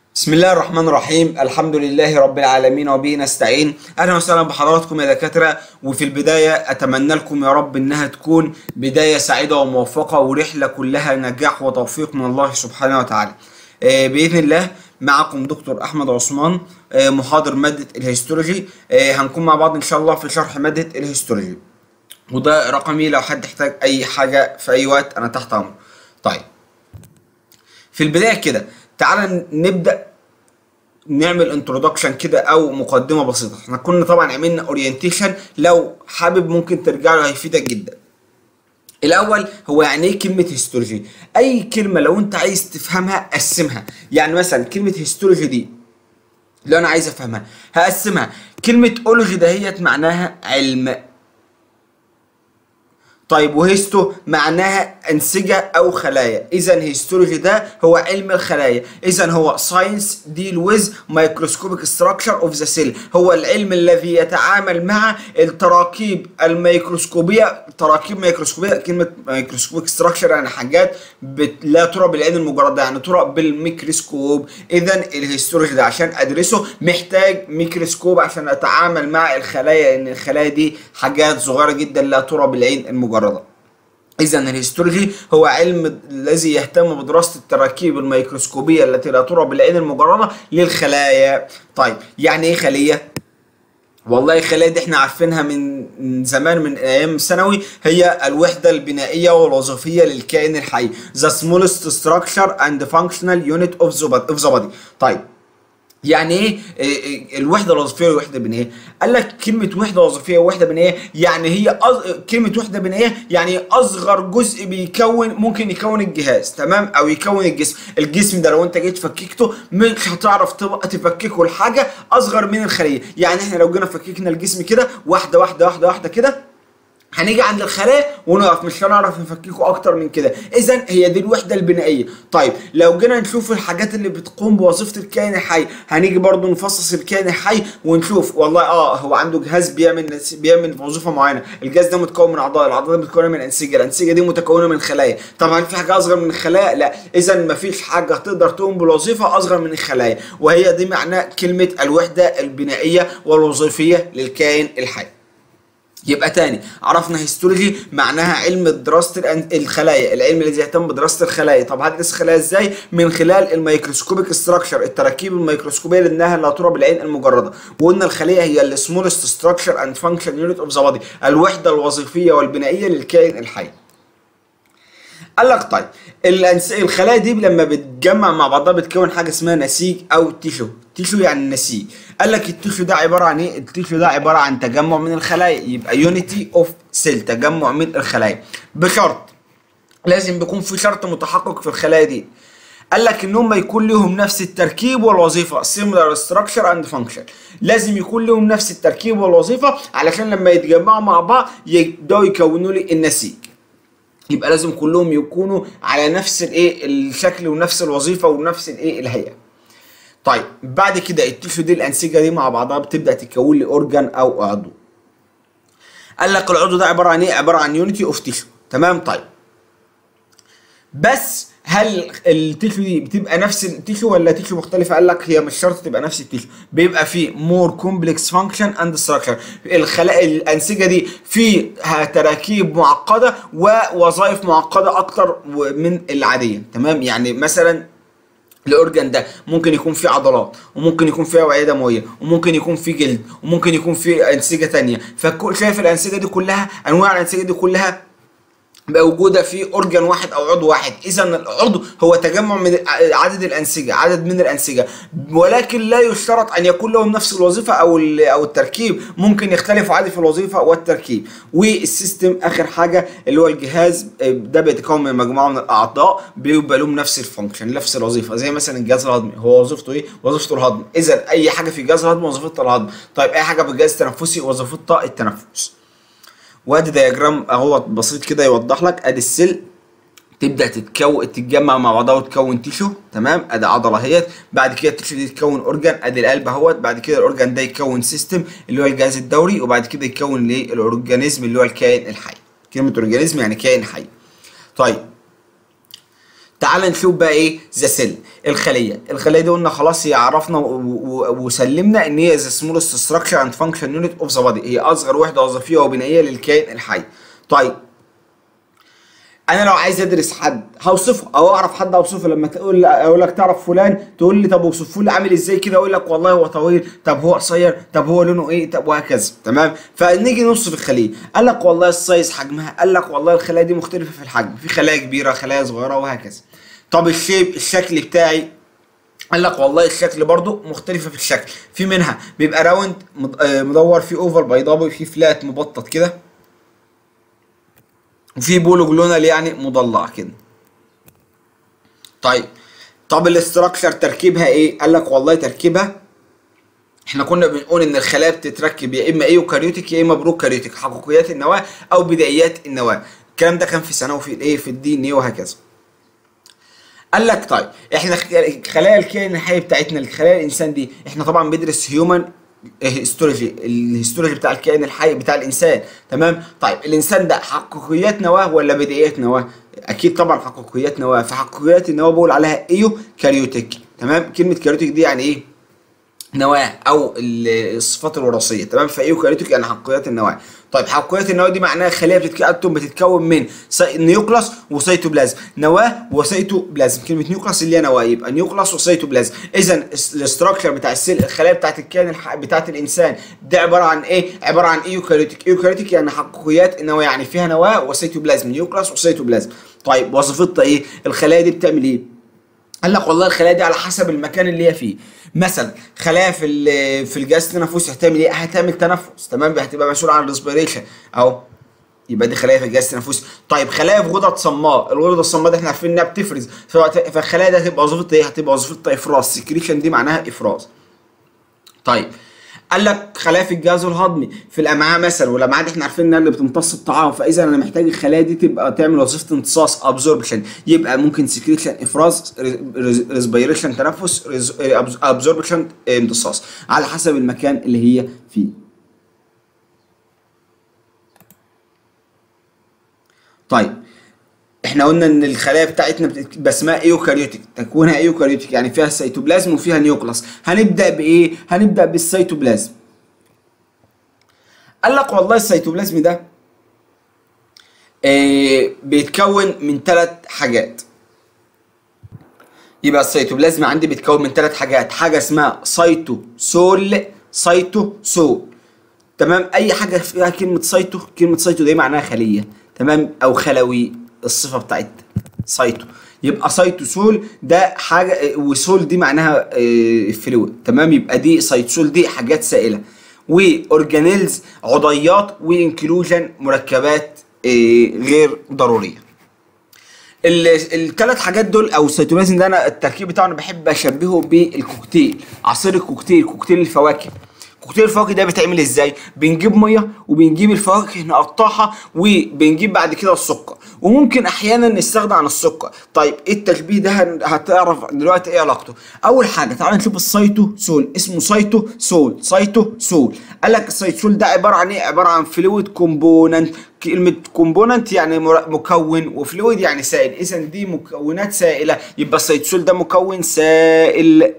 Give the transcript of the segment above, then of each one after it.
بسم الله الرحمن الرحيم الحمد لله رب العالمين وبه نستعين اهلا وسهلا بحضراتكم يا دكاتره وفي البدايه اتمنى لكم يا رب انها تكون بدايه سعيده وموفقه ورحله كلها نجاح وتوفيق من الله سبحانه وتعالى آه، باذن الله معكم دكتور احمد عثمان آه، محاضر ماده الهيستولوجي آه، هنكون مع بعض ان شاء الله في شرح ماده الهيستولوجي وده رقمي لو حد احتاج اي حاجه في اي وقت انا تحت امره طيب في البدايه كده تعالى نبدا نعمل انترودكشن كده او مقدمه بسيطه احنا كنا طبعا عملنا اورينتيشن لو حابب ممكن ترجع له هيفيدك جدا الاول هو يعني ايه كلمه هيستولوجي اي كلمه لو انت عايز تفهمها قسمها يعني مثلا كلمه هيستولوجي دي لو انا عايز افهمها هقسمها كلمه اولوجي دهيت معناها علم طيب وهيستو معناها انسجه او خلايا اذا هيستولوجي ده هو علم الخلايا اذا هو ساينس ديل ويز مايكروسكوبيك ستراكشر اوف ذا سيل هو العلم الذي يتعامل مع التراكيب الميكروسكوبيه تراكيب ميكروسكوبيه كلمه مايكروسكوبيك ستراكشر يعني حاجات بت... لا ترى بالعين المجرده يعني ترى بالميكروسكوب اذا الهيستولوجي ده عشان ادرسه محتاج ميكروسكوب عشان اتعامل مع الخلايا لان الخلايا دي حاجات صغيره جدا لا ترى بالعين المجرده إذا الهيستولوجي هو علم الذي يهتم بدراسة التراكيب الميكروسكوبية التي لا ترى بالعين المجردة للخلايا. طيب يعني إيه خلية؟ والله الخلايا دي احنا عارفينها من من زمان من ايام الثانوي هي الوحده البنائيه والوظيفيه للكائن الحي the smallest structure and functional unit of the body- of the body. طيب يعني ايه إيه إيه الوحده الوظيفيه والوحده البنائيه قال لك كلمه وحده وظيفيه ووحده بنائيه يعني هي أز... كلمه وحده بنائيه يعني اصغر جزء بيكون ممكن يكون الجهاز تمام او يكون الجسم الجسم ده لو انت جيت فككته مش هتعرف تبقى تفككه لحاجه اصغر من الخليه يعني احنا لو جينا فككنا الجسم كده واحده واحده واحده واحده كده هنيجي عند الخلايا ونقف مش هنعرف نفككه اكتر من كده اذا هي دي الوحده البنائيه طيب لو جينا نشوف الحاجات اللي بتقوم بوظيفه الكائن الحي هنيجي برضو نفصص الكائن الحي ونشوف والله اه هو عنده جهاز بيعمل نس- بيعمل وظيفه معينه الجهاز ده متكون من اعضاء الاعضاء دي متكونه من انسجه الانسجه دي متكونه من خلايا طبعا في حاجه اصغر من الخلايا لا اذا مفيش حاجه تقدر تقوم بالوظيفه اصغر من الخلايا وهي دي معنى كلمه الوحده البنائيه والوظيفيه للكائن الحي يبقى تاني عرفنا هيستولوجي معناها علم دراسة الأن- الخلايا العلم الذي يهتم بدراسة الخلايا طب هدرس الخلايا ازاي من خلال الميكروسكوبيك ستراكشر التراكيب الميكروسكوبية لانها لا ترى بالعين المجردة وقلنا الخلية هي السمولست ستراكشر اند فانكشن يونت اوف ذا بودي الوحدة الوظيفية والبنائية للكائن الحي قال لك طيب الأنس... الخلايا دي لما بتجمع مع بعضها بتكون حاجه اسمها نسيج او تيشو تيشو يعني نسيج قال لك التيشو ده عباره عن ايه التيشو ده عباره عن تجمع من الخلايا يبقى يونيتي اوف سيل تجمع من الخلايا بشرط لازم بيكون في شرط متحقق في الخلايا دي قال لك ان هم يكون لهم نفس التركيب والوظيفه similar structure and function لازم يكون لهم نفس التركيب والوظيفه علشان لما يتجمعوا مع بعض يبداوا يكونوا لي النسيج يبقى لازم كلهم يكونوا على نفس الايه الشكل ونفس الوظيفه ونفس الايه الهيئه طيب بعد كده التيشو دي الانسجه دي مع بعضها بتبدا تكون لي اورجان او عضو قال لك العضو ده عباره عن ايه عباره عن يونيتي اوف تيشو تمام طيب بس هل التيشو دي بتبقى نفس التيشو ولا تيشو مختلفه قال لك هي مش شرط تبقى نفس التيشو بيبقى فيه مور كومبلكس فانكشن اند ستراكشر الخلايا الانسجه دي فيها تراكيب معقده ووظائف معقده اكتر من العاديه تمام يعني مثلا الاورجان ده ممكن يكون فيه عضلات وممكن يكون فيه اوعيه دمويه وممكن يكون فيه جلد وممكن يكون فيه انسجه تانية فشايف الانسجه دي كلها انواع الانسجه دي كلها موجودة في أورجان واحد أو عضو واحد إذا العضو هو تجمع من عدد الأنسجة عدد من الأنسجة ولكن لا يشترط أن يكون لهم نفس الوظيفة أو ال- أو التركيب ممكن يختلفوا عادي في الوظيفة والتركيب والسيستم آخر حاجة اللي هو الجهاز آه، ده بيتكون من مجموعة من الأعضاء بيبقى لهم نفس الفانكشن نفس الوظيفة زي مثلا الجهاز الهضمي هو وظيفته إيه؟ وظيفته الهضم إذا أي حاجة في الجهاز الهضمي وظيفتها الهضم طيب أي حاجة في الجهاز التنفسي وظيفتها التنفس وادي دياجرام اهو بسيط كده يوضح لك ادي السيل تبدا تتكون تتجمع مع بعضها وتكون تيشو تمام ادي عضله اهيت بعد كده التيشو دي تكون اورجان ادي القلب اهوت بعد كده الاورجان ده يكون سيستم اللي هو الجهاز الدوري وبعد كده يكون الايه الاورجانيزم اللي هو الكائن الحي كلمه اورجانيزم يعني كائن حي طيب تعال نشوف بقى ايه ذا سيل الخليه الخليه دي قلنا خلاص هي عرفنا و- و- وسلمنا ان هي ذا سمولست ستراكشر اند فانكشن يونت اوف ذا بادي هي اصغر وحده وظيفيه وبنائيه للكائن الحي طيب انا لو عايز ادرس حد هوصفه او اعرف حد اوصفه لما تقول اقول لك تعرف فلان تقول لي طب اوصفه لي عامل ازاي كده اقول لك والله هو طويل طب هو قصير طب هو لونه ايه طب وهكذا تمام فنيجي نوصف الخليه قال لك والله السايز حجمها قال لك والله الخلايا دي مختلفه في الحجم في خلايا كبيره خلايا صغيره وهكذا طب الشيب الشكل بتاعي قال لك والله الشكل برضو مختلفة في الشكل في منها بيبقى راوند مد- آه، مدور في اوفر بيضاوي في فلات مبطط كده وفي بولوجلونال يعني مضلع كده طيب طب الاستراكشر تركيبها ايه قال لك والله تركيبها احنا كنا بنقول ان الخلايا بتتركب يا اما ايوكاريوتيك يا اما بروكاريوتيك حقيقيات النواه او بدائيات النواه الكلام ده كان في ثانوي في الايه في الدي ان ايه وهكذا قال لك طيب احنا خ- خلايا الكائن الحي بتاعتنا الخلايا الانسان دي احنا طبعا بندرس هيومن هيستولوجي الهيستولوجي بتاع الكائن الحي بتاع الانسان تمام طيب الانسان ده حقيقيات نواه ولا بدائيات نواه اكيد طبعا حقيقيات نواه فحقيقيات النواه بقول عليها ايو كاريوتيك تمام كلمه كاريوتيك دي يعني ايه نواه او ال- الصفات الوراثيه تمام فايوكاريوتيك يعني حقيقيات النواه طيب حقيقيات النواه دي معناها خليه بتتكون بتتكون من سي- نيوكلاس وسيتوبلازم نواه وسيتوبلازم كلمه نيوكلاس اللي هي نواه يبقى نيوكلاس وسيتوبلازم اذا الاستراكشر بتاع السيل الخلايا بتاعت الكائن الح... بتاعت الانسان ده عباره عن ايه عباره عن ايوكاريوتيك ايوكاريوتيك يعني حقيقيات النواه يعني فيها نواه وسيتوبلازم نيوكلاس وسيتوبلازم طيب وظيفتها ايه الخلايا دي بتعمل ايه قال لك والله الخلايا دي على حسب المكان اللي هي فيه مثلا خلايا في ال- في الجهاز التنفسي هتعمل ايه هتعمل تنفس تمام هتبقى مسؤول عن الريسبيريشن اهو يبقى دي خلايا في الجهاز التنفسي طيب خلايا في غدد صماء الغدد الصماء دي احنا عارفين انها بتفرز فوقت- فالخلايا دي هتبقى وظيفتها ايه هتبقى وظيفتها افراز سكريشن دي معناها افراز طيب قال لك خلايا في الجهاز الهضمي في الامعاء مثلا والامعاء دي احنا عارفين انها اللي بتمتص الطعام فاذا انا محتاج الخلايا دي تبقى تعمل وظيفه امتصاص ابزوربشن يبقى ممكن سكريشن افراز ريسبيريشن تنفس ابزوربشن امتصاص على حسب المكان اللي هي فيه طيب احنا قلنا ان الخلايا بتاعتنا بت- بس اسمها ايوكاريوتيك تكوينها ايوكاريوتيك يعني فيها سيتوبلازم وفيها نيوكلاس هنبدا بايه هنبدا بالسيتوبلازم قال لك والله السيتوبلازم ده آه بيتكون من ثلاث حاجات يبقى السيتوبلازم عندي بيتكون من ثلاث حاجات حاجه اسمها سيتوسول سيتوسول تمام اي حاجه فيها كلمه سايتو كلمه سايتو دي معناها خليه تمام او خلوي الصفه بتاعتها سايتو يبقى سايتوسول ده حاجه وسول دي معناها آه، فلويد تمام يبقى دي سايتوسول دي حاجات سائله واورجانيلز عضيات وانكلوجن مركبات آه، غير ضروريه الثلاث حاجات دول او السيتوبلازم ده انا التركيب بتاعه انا بحب اشبهه بالكوكتيل عصير الكوكتيل كوكتيل الفواكه كوكتيل الفواكه ده بيتعمل ازاي بنجيب ميه وبنجيب الفواكه نقطعها وبنجيب بعد كده السكر وممكن احيانا نستغنى عن السكر طيب ايه التشبيه ده هن- هتعرف دلوقتي ايه علاقته اول حاجه تعال نشوف السايتو سول اسمه سايتو سول سايتو سول قال لك السايتوسول ده عباره عن ايه عباره عن فلويد كومبوننت كلمة كومبوننت يعني مر- مكون وفلويد يعني سائل إذا دي مكونات سائلة يبقى السيتوسول ده مكون سائل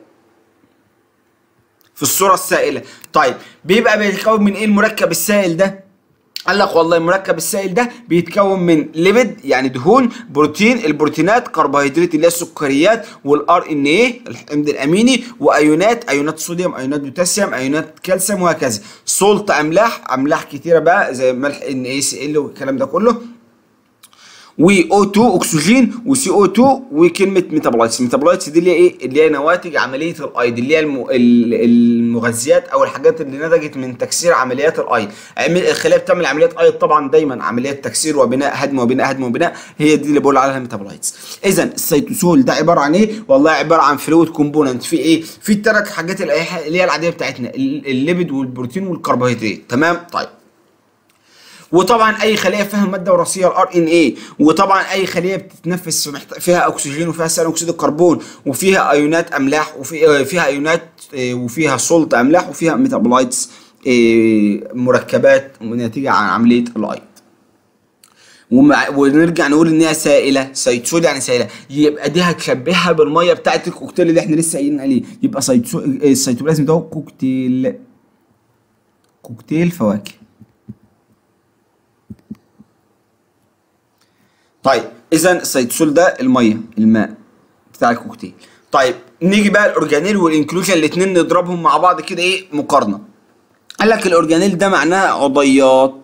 في الصورة السائلة طيب بيبقى بيتكون من ايه المركب السائل ده قال لك والله المركب السائل ده بيتكون من ليبيد يعني دهون بروتين البروتينات كربوهيدرات اللي هي السكريات والار ان ايه الحمض الاميني وايونات ايونات صوديوم ايونات بوتاسيوم ايونات كالسيوم وهكذا سولت املاح املاح كتيره بقى زي ملح ان اي سي ال والكلام ده كله و O2 اكسجين وسي او 2 وكلمه ميتابولايتس الميتابولايتس دي اللي هي ايه اللي هي نواتج عمليه الايض اللي هي الم... ال- المغذيات او الحاجات اللي نتجت من تكسير عمليات الايض عمل- الخلايا بتعمل عمليات ايض طبعا دايما عمليات تكسير وبناء هدم وبناء هدم وبناء هي دي اللي بقول عليها ميتابولايتس اذا السيتوسول ده عباره عن ايه والله عباره عن فلويد كومبوننت في ايه في الثلاث حاجات اللي هي اللي هي العاديه بتاعتنا ال- الليبيد والبروتين والكربوهيدرات تمام طيب وطبعا اي خليه فيها ماده وراثيه الار ان اي وطبعا اي خليه بتتنفس فمحت- فيها اكسجين وفيها ثاني اكسيد الكربون وفيها ايونات املاح وفي آه، فيها ايونات آه، وفيها سولت املاح وفيها ميتابولايتس آه، مركبات ناتجه عن عمليه الايض ومع ونرجع نقول ان هي سائله سيتسول يعني سائله يبقى دي هتشبهها بالميه بتاعت الكوكتيل اللي احنا لسه قايلين عليه يبقى سيتسول السيتوبلازم ده هو كوكتيل كوكتيل فواكه طيب اذا السيتسول ده الميه الماء بتاع الكوكتيل طيب نيجي بقى الاورجانيل والانكلوجن الاثنين نضربهم مع بعض كده ايه مقارنه قال لك الاورجانيل ده معناها عضيات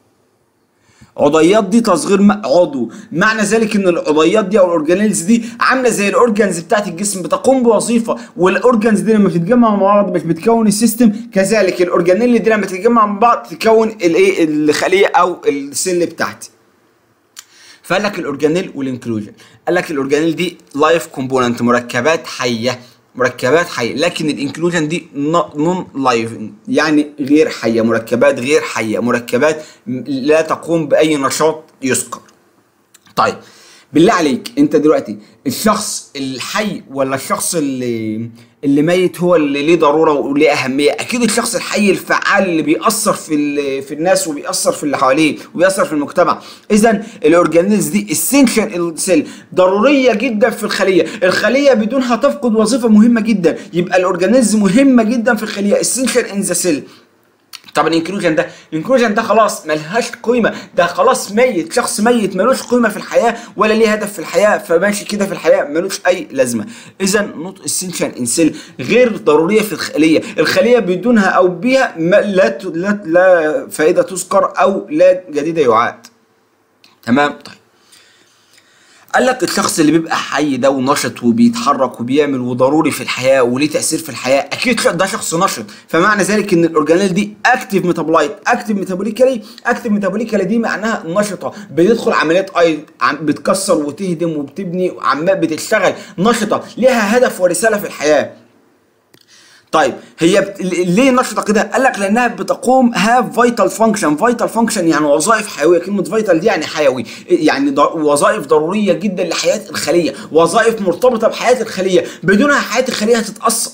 عضيات دي تصغير م- عضو معنى ذلك ان العضيات دي او الاورجانيلز دي عامله زي الاورجانز بتاعت الجسم بتقوم بوظيفه والاورجانز دي لما بتتجمع مع بعض مش بتكون السيستم كذلك الاورجانيل دي لما تتجمع مع بعض تكون الايه الخليه او السيل بتاعتي فقال لك الاورجانيل والانكلوجن قال لك الاورجانيل دي لايف كومبوننت مركبات حيه مركبات حيه لكن الانكلوجن دي نون لايف يعني غير حيه مركبات غير حيه مركبات م- لا تقوم باي نشاط يذكر طيب بالله عليك انت دلوقتي الشخص الحي ولا الشخص اللي اللي ميت هو اللي ليه ضروره وليه اهميه اكيد الشخص الحي الفعال اللي بيأثر في ال- في الناس وبيأثر في اللي حواليه وبيأثر في المجتمع اذا الاورجانيز دي اسينشال سيل ضروريه جدا في الخليه الخليه بدونها تفقد وظيفه مهمه جدا يبقى الاورجانيز مهمه جدا في الخليه اسينشال ان ذا سيل طب الانكلوجن ده الانكلوجن ده خلاص ملهاش قيمه ده خلاص ميت شخص ميت ملوش قيمه في الحياه ولا ليه هدف في الحياه فماشي كده في الحياه ملوش اي لازمه اذا نوت اسينشال انسيل غير ضروريه في الخليه الخليه بدونها او بها ما لا ت- لا, لا فائده تذكر او لا جديده يعاد تمام طيب قال لك الشخص اللي بيبقى حي ده ونشط وبيتحرك وبيعمل وضروري في الحياه وليه تاثير في الحياه اكيد ده شخص نشط فمعنى ذلك ان الاورجانيل دي اكتيف ميتابولايت اكتيف ميتابوليكالي اكتيف ميتابوليكالي دي معناها نشطه بتدخل عمليات اي عم- بتكسر وتهدم وبتبني وعمال بتشتغل نشطه ليها هدف ورساله في الحياه طيب هي بت... ليه نشطه كده؟ قال لك لانها بتقوم هاف فيتال فانكشن، فيتال فانكشن يعني وظائف حيويه، كلمه فيتال دي يعني حيوي، يعني ض... وظائف ضروريه جدا لحياه الخليه، وظائف مرتبطه بحياه الخليه، بدونها حياه الخليه هتتاثر.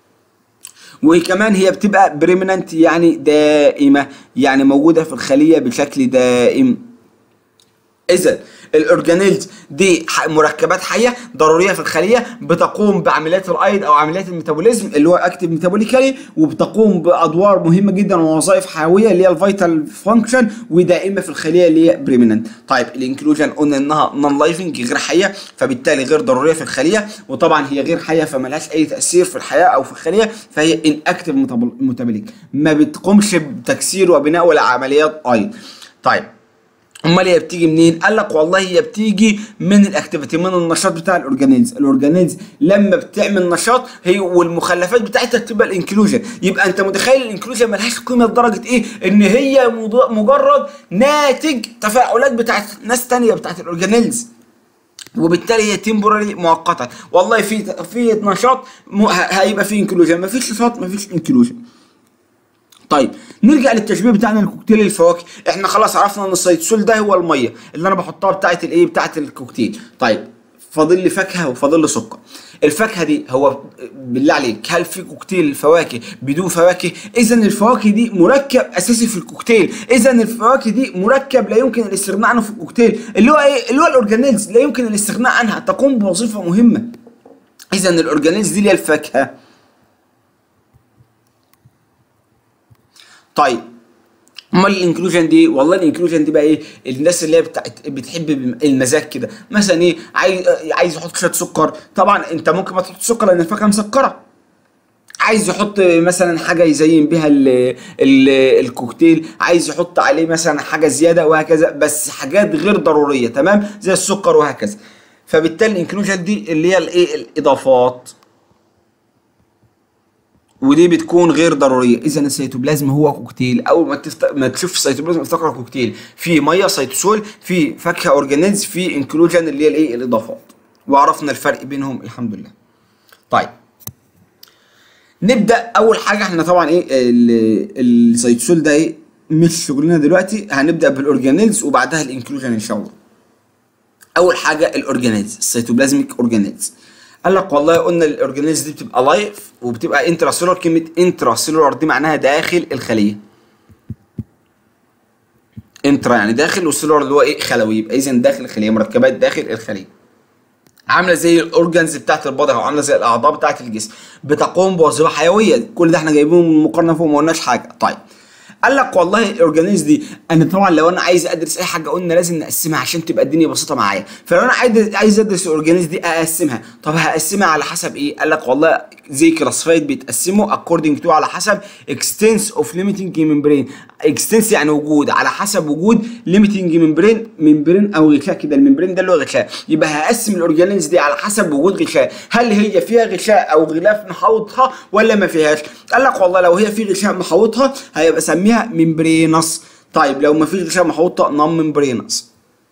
وكمان هي بتبقى بريمننت يعني دائمه، يعني موجوده في الخليه بشكل دائم. اذا الاورجانيلز دي ح- مركبات حيه ضروريه في الخليه بتقوم بعمليات الايض او عمليات الميتابوليزم اللي هو اكتيف ميتابوليكالي وبتقوم بادوار مهمه جدا ووظائف حيويه اللي هي الفيتال فانكشن ودائمه في الخليه اللي هي بريمننت طيب الانكلوجن قلنا انها نون لايفنج غير حيه فبالتالي غير ضروريه في الخليه وطبعا هي غير حيه فملهاش اي تاثير في الحياه او في الخليه فهي ان اكتيف ميتابوليك ما بتقومش بتكسير وبناء ولا عمليات ايض طيب امال هي بتيجي منين؟ قال لك والله هي بتيجي من الاكتيفيتي من النشاط بتاع الاورجانيز، الاورجانيز لما بتعمل نشاط هي والمخلفات بتاعتها بتبقى الانكلوجن، يبقى انت متخيل الانكلوجن ملهاش قيمه لدرجه ايه؟ ان هي مض- مجرد ناتج تفاعلات بتاعت ناس تانية بتاعت الاورجانيز. وبالتالي هي تمبوراري مؤقتا والله في في نشاط م- ه- هيبقى في انكلوجن مفيش نشاط مفيش انكلوجن طيب نرجع للتشبيه بتاعنا الكوكتيل الفواكه احنا خلاص عرفنا ان السيتسول ده هو الميه اللي انا بحطها بتاعه الايه بتاعه الكوكتيل طيب فاضل لي فاكهه وفاضل لي سكر الفاكهه دي هو بالله عليك هل في كوكتيل فواكه بدون فواكه اذا الفواكه دي مركب اساسي في الكوكتيل اذا الفواكه دي مركب لا يمكن الاستغناء عنه في الكوكتيل اللي هو ايه اللي هو الاورجانيلز لا يمكن الاستغناء عنها تقوم بوظيفه مهمه اذا الاورجانيلز دي اللي هي الفاكهه طيب امال الانكلوجن دي والله الانكلوجن دي بقى ايه الناس اللي هي بتاعت بتحب المزاج كده مثلا ايه عايز عايز يحط شويه سكر طبعا انت ممكن ما تحط سكر لان الفاكهه مسكره عايز يحط مثلا حاجه يزين بيها ال ال الكوكتيل عايز يحط عليه مثلا حاجه زياده وهكذا بس حاجات غير ضروريه تمام زي السكر وهكذا فبالتالي الانكلوجن دي اللي هي الايه الاضافات ودي بتكون غير ضروريه اذا السيتوبلازم هو كوكتيل اول ما تفت... ما تشوف السيتوبلازم افتكر كوكتيل في ميه سيتوسول في فاكهه اورجانيز في انكلوجن اللي هي الايه الاضافات وعرفنا الفرق بينهم الحمد لله طيب نبدا اول حاجه احنا طبعا ايه ال- السيتوسول ده ايه مش شغلنا دلوقتي هنبدا بالاورجانيز وبعدها الانكلوجن ان شاء الله اول حاجه الاورجانيز السيتوبلازميك اورجانيز قال لك والله قلنا الاورجانيز دي بتبقى لايف وبتبقى انترا سيلولار كلمه انترا سيلولار دي معناها داخل الخليه انترا يعني داخل والسيلولار اللي هو ايه خلوي يبقى اذا داخل الخليه مركبات داخل الخليه عامله زي الاورجنز بتاعت البودي او عامله زي الاعضاء بتاعت الجسم بتقوم بوظيفه حيويه كل ده احنا جايبينه من المقارنه فوق ما قلناش حاجه طيب قال لك والله الاورجانيز دي انا طبعا لو انا عايز ادرس اي حاجه قلنا لازم نقسمها عشان تبقى الدنيا بسيطه معايا فلو انا عايز عايز ادرس الاورجانيز دي اقسمها طب هقسمها على حسب ايه قال لك والله زي كلاسفايد بيتقسموا اكوردنج تو على حسب اكستنس اوف ليميتنج ممبرين اكستنس يعني وجود على حسب وجود ليميتنج ممبرين ممبرين او غشاء كده الممبرين ده اللي هو غشاء يبقى هقسم الاورجانيز دي على حسب وجود غشاء هل هي فيها غشاء او غلاف محوطها ولا ما فيهاش قال لك والله لو هي في غشاء محوطها هيبقى سميها ممبرينس طيب لو ما فيش غشاء محوطه نون ممبرينس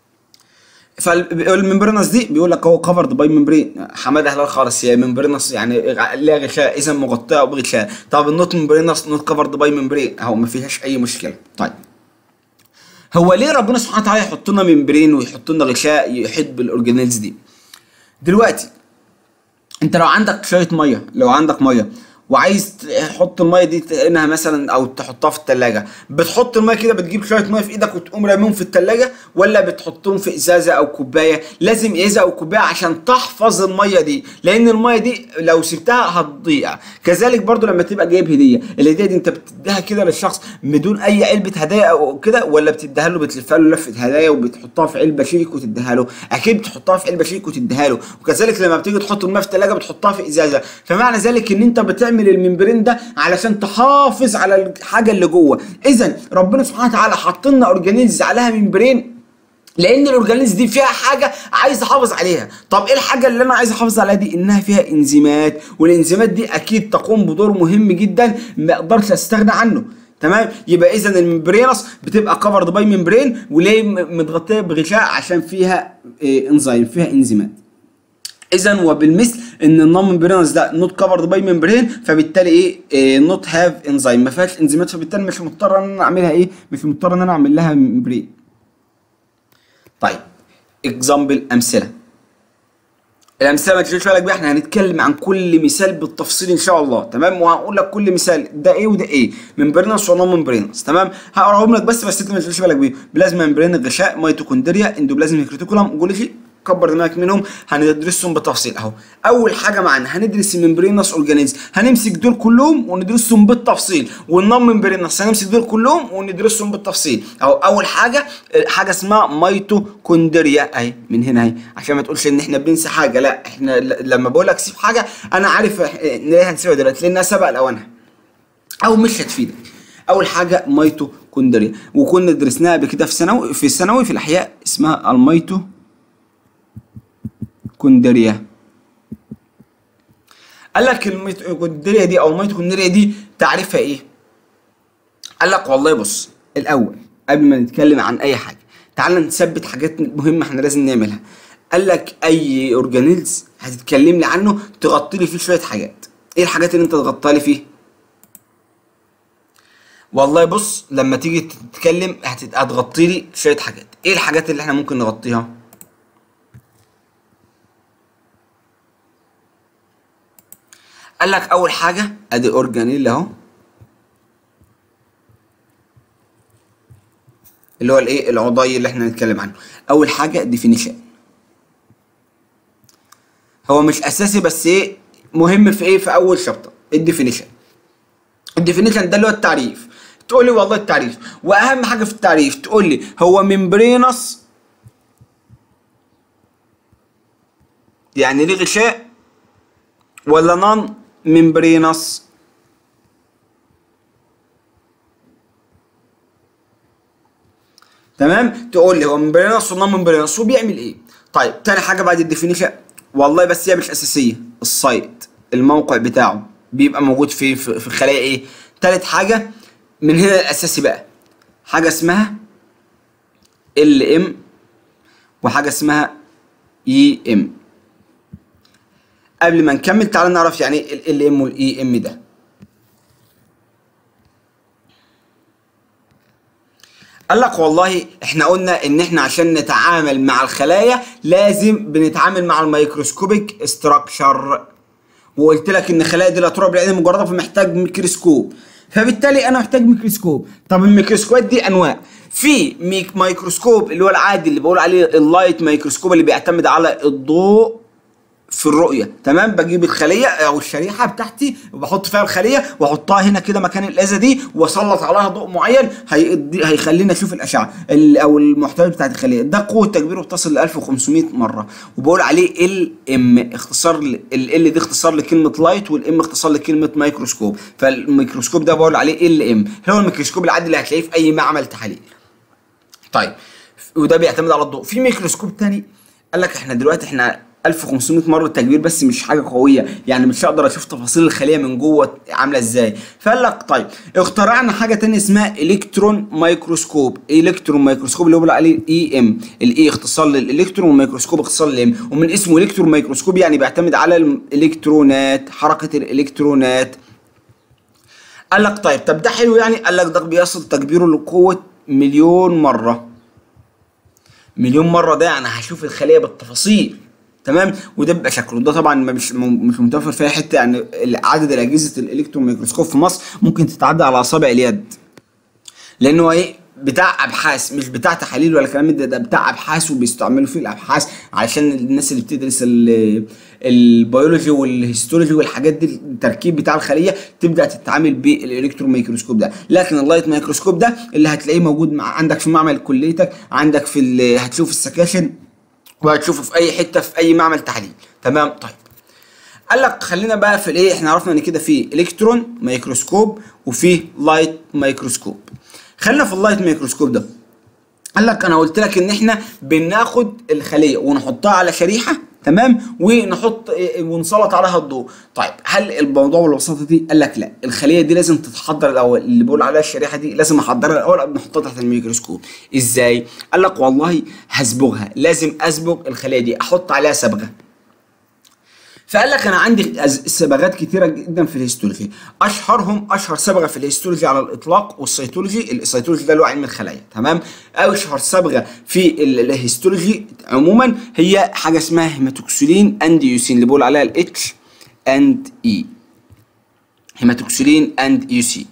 فالممبرينس دي بيقول لك هو كفرد باي ممبرين حماده هلال خالص هي ممبرينس يعني ليها غشاء اذا مغطاه بغشاء طب النوت ممبرينس نوت كفرد باي ممبرين اهو ما فيهاش اي مشكله طيب هو ليه ربنا سبحانه وتعالى يحط لنا ممبرين ويحط لنا غشاء يحيط بالاورجانيلز دي دلوقتي انت لو عندك شويه ميه لو عندك ميه وعايز تحط الميه دي تنها مثلا او تحطها في التلاجة بتحط الميه كده بتجيب شويه ميه في ايدك وتقوم راميهم في التلاجة ولا بتحطهم في ازازه او كوبايه لازم ازازه او كوبايه عشان تحفظ الميه دي لان الميه دي لو سبتها هتضيع كذلك برضو لما تبقى جايب هديه الهديه دي انت بتديها كده للشخص بدون اي علبه هدايا او كده ولا بتديها له بتلفها له لفه هدايا وبتحطها في علبه شيك وتديها له اكيد بتحطها في علبه شيك وتديها له وكذلك لما بتيجي تحط الميه في التلاجة بتحطها في ازازه فمعنى ذلك ان انت بتعمل تعمل الممبرين ده علشان تحافظ على الحاجه اللي جوه اذا ربنا سبحانه وتعالى حط لنا اورجانيز عليها ممبرين لان الاورجانيز دي فيها حاجه عايز احافظ عليها طب ايه الحاجه اللي انا عايز احافظ عليها دي انها فيها انزيمات والانزيمات دي اكيد تقوم بدور مهم جدا ما اقدرش استغنى عنه تمام يبقى اذا الممبرينس بتبقى كفرد باي ممبرين وليه متغطيه بغشاء عشان فيها إيه انزيم فيها انزيمات اذا وبالمثل ان النون ممبرينس ده نوت كفرد باي ممبرين فبالتالي ايه نوت هاف انزيم ما فيهاش انزيمات فبالتالي مش مضطر ان انا اعملها ايه مش مضطر ان انا اعمل لها ممبرين طيب اكزامبل امثله الامثله ما تشغلش بالك بيها احنا هنتكلم عن كل مثال بالتفصيل ان شاء الله تمام وهقول لك كل مثال ده ايه وده ايه ممبرينس ونون ممبرينس تمام هقراهم لك بس بس انت ما تشغلش بالك بيه بلازما ممبرين الغشاء ميتوكوندريا اندوبلازم كريتيكولم جولجي كبر دماغك منهم هندرسهم بالتفصيل اهو اول حاجه معانا هندرس الممبرينس اورجانيزم هنمسك دول كلهم وندرسهم بالتفصيل والنون ممبرينس هنمسك دول كلهم وندرسهم بالتفصيل اهو اول حاجه حاجه اسمها ميتوكوندريا اهي من هنا اهي عشان ما تقولش ان احنا بننسى حاجه لا احنا لما بقول لك سيب حاجه انا عارف ليه هنسيبها دلوقتي لانها سبق لاوانها او مش هتفيدك اول حاجه ميتوكوندريا وكنا درسناها قبل كده في ثانوي في الثانوي في الاحياء اسمها الميتو كوندريا قال لك الميتوكوندريا دي او الميتوكوندريا دي تعريفها ايه قال لك والله بص الاول قبل ما نتكلم عن اي حاجه تعال نثبت حاجات مهمه احنا لازم نعملها قال لك اي اورجانيلز هتتكلم لي عنه تغطي لي فيه شويه حاجات ايه الحاجات اللي انت تغطيها لي فيه والله بص لما تيجي تتكلم هتغطي لي شويه حاجات ايه الحاجات اللي احنا ممكن نغطيها قال لك اول حاجه ادي اورجانيل اهو اللي هو الايه العضي اللي احنا هنتكلم عنه اول حاجه ديفينيشن هو مش اساسي بس ايه مهم في ايه في اول شابتر الديفينيشن الديفينيشن ده اللي هو التعريف تقول لي والله التعريف واهم حاجه في التعريف تقول لي هو ممبرينس يعني ليه غشاء ولا نون ممبرينس تمام تقول لي هو ممبرينس ولا ممبرينس وبيعمل ايه طيب تاني حاجه بعد الديفينيشن والله بس هي مش اساسيه السايت الموقع بتاعه بيبقى موجود في في خلايا ايه تالت حاجه من هنا الاساسي بقى حاجه اسمها ال ام وحاجه اسمها اي ام قبل ما نكمل تعالى نعرف يعني ايه ال ام والاي ام ده قال لك والله احنا قلنا ان احنا عشان نتعامل مع الخلايا لازم بنتعامل مع الميكروسكوبيك استراكشر وقلت لك ان الخلايا دي لا ترى بالعين المجرده فمحتاج ميكروسكوب فبالتالي انا محتاج ميكروسكوب طب الميكروسكوبات دي انواع في ميك ميكروسكوب اللي هو العادي اللي بقول عليه اللايت ميكروسكوب اللي بيعتمد على الضوء في الرؤيه تمام بجيب الخليه او الشريحه بتاعتي وبحط فيها الخليه واحطها هنا كده مكان الازه دي واسلط عليها ضوء معين هيدي هيخلينا نشوف الاشعه ال- او المحتوى بتاعت الخليه ده قوه تكبيره بتصل ل 1500 مره وبقول عليه ال ام اختصار ال ال دي اختصار لكلمه لايت والام اختصار لكلمه ميكروسكوب فالميكروسكوب ده بقول عليه ال ام اللي هو الميكروسكوب العادي اللي هتلاقيه في اي معمل تحاليل طيب وده بيعتمد على الضوء في ميكروسكوب تاني قال لك احنا دلوقتي احنا 1500 مره تكبير بس مش حاجه قويه يعني مش هقدر اشوف تفاصيل الخليه من جوه عامله ازاي فقال لك طيب اخترعنا حاجه تانية اسمها الكترون مايكروسكوب الكترون مايكروسكوب اللي هو بيقول عليه اي ام الاي اختصار للالكترون والميكروسكوب اختصار للام ومن اسمه الكترون مايكروسكوب يعني بيعتمد على الالكترونات حركه الالكترونات قال لك طيب طب ده حلو يعني قال لك ده بيصل تكبيره لقوه مليون مره مليون مره ده يعني هشوف الخليه بالتفاصيل تمام وده بيبقى شكله ده طبعا ما مش م- مش متوفر فيها حته يعني عدد الاجهزه الالكترون ميكروسكوب في مصر ممكن تتعدى على اصابع اليد لانه ايه بتاع ابحاث مش بتاع تحاليل ولا كلام من ده ده بتاع ابحاث وبيستعملوا فيه الابحاث علشان الناس اللي بتدرس ال- البيولوجي والهيستولوجي والحاجات دي التركيب بتاع الخليه تبدا تتعامل بالالكترون ميكروسكوب ده لكن اللايت ميكروسكوب ده اللي هتلاقيه موجود مع عندك في معمل كليتك عندك في ال- هتشوف السكاشن وهتشوفه في اي حته في اي معمل تحليل تمام طيب قال لك خلينا بقى في الايه احنا عرفنا ان كده في الكترون ميكروسكوب وفي لايت ميكروسكوب خلينا في اللايت ميكروسكوب ده قال لك انا قلت لك ان احنا بناخد الخليه ونحطها على شريحه تمام ونحط إيه، ونسلط عليها الضوء طيب هل الموضوع بالبساطه دي قال لك لا الخليه دي لازم تتحضر الاول اللي بقول عليها الشريحه دي لازم احضرها الاول قبل ما احطها تحت الميكروسكوب ازاي قال لك والله هصبغها لازم اصبغ الخليه دي احط عليها صبغه فقال لك انا عندي أز- صبغات كتيره جدا في الهيستولوجي اشهرهم اشهر صبغه في الهيستولوجي على الاطلاق والسيتولوجي السيتولوجي ده اللي هو علم الخلايا تمام اشهر صبغه في ال- الهيستولوجي عموما هي حاجه اسمها هيماتوكسولين اند يوسين اللي بقول عليها الاتش اند اي هيماتوكسولين اند يوسين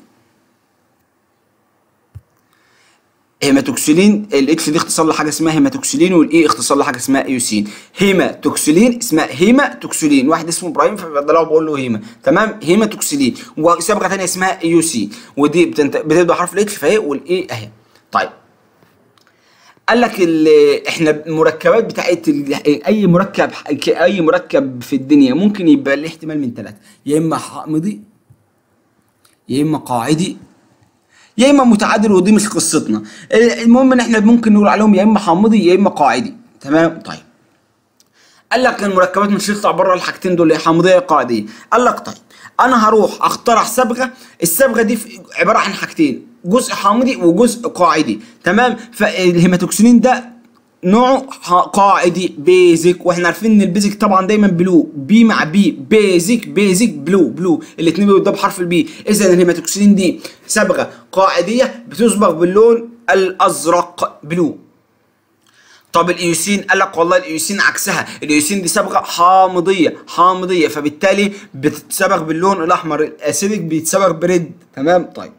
هيماتوكسولين الاتش دي اختصار لحاجه اسمها هيماتوكسولين والاي اختصار لحاجه اسمها ايوسين هيماتوكسولين اسمها هيماتوكسولين واحد اسمه ابراهيم فبدلعه بقول له هيما تمام هيماتوكسولين وصبغه ثانيه اسمها ايوسين ودي بتنت... بتبدا حرف الاتش فهي والاي اهي طيب قال لك ال- احنا المركبات بتاعت ال- اي مركب اي مركب في الدنيا ممكن يبقى له احتمال من ثلاثه يا اما حامضي يا اما قاعدي يا اما متعادل ودي مش قصتنا المهم ان احنا ممكن نقول عليهم يا اما حامضي يا اما قاعدي تمام طيب قال لك المركبات مش هتطلع بره الحاجتين دول يا حامضيه يا قاعديه قال لك طيب انا هروح اخترع صبغه الصبغه دي في- عباره عن حاجتين جزء حامضي وجزء قاعدي تمام فالهيماتوكسينين ده نوعه ح- قاعدي بيزك واحنا عارفين ان البيزك طبعا دايما بلو بي مع بي بيزك بيزك بلو بلو الاثنين بيبدأوا بحرف البي اذا الهيماتوكسينين دي صبغه قاعديه بتصبغ باللون الازرق بلو طب الايوسين قال لك والله الايوسين عكسها الايوسين دي صبغه حامضيه حامضيه فبالتالي بتتصبغ باللون الاحمر الاسيدك بيتصبغ بريد تمام طيب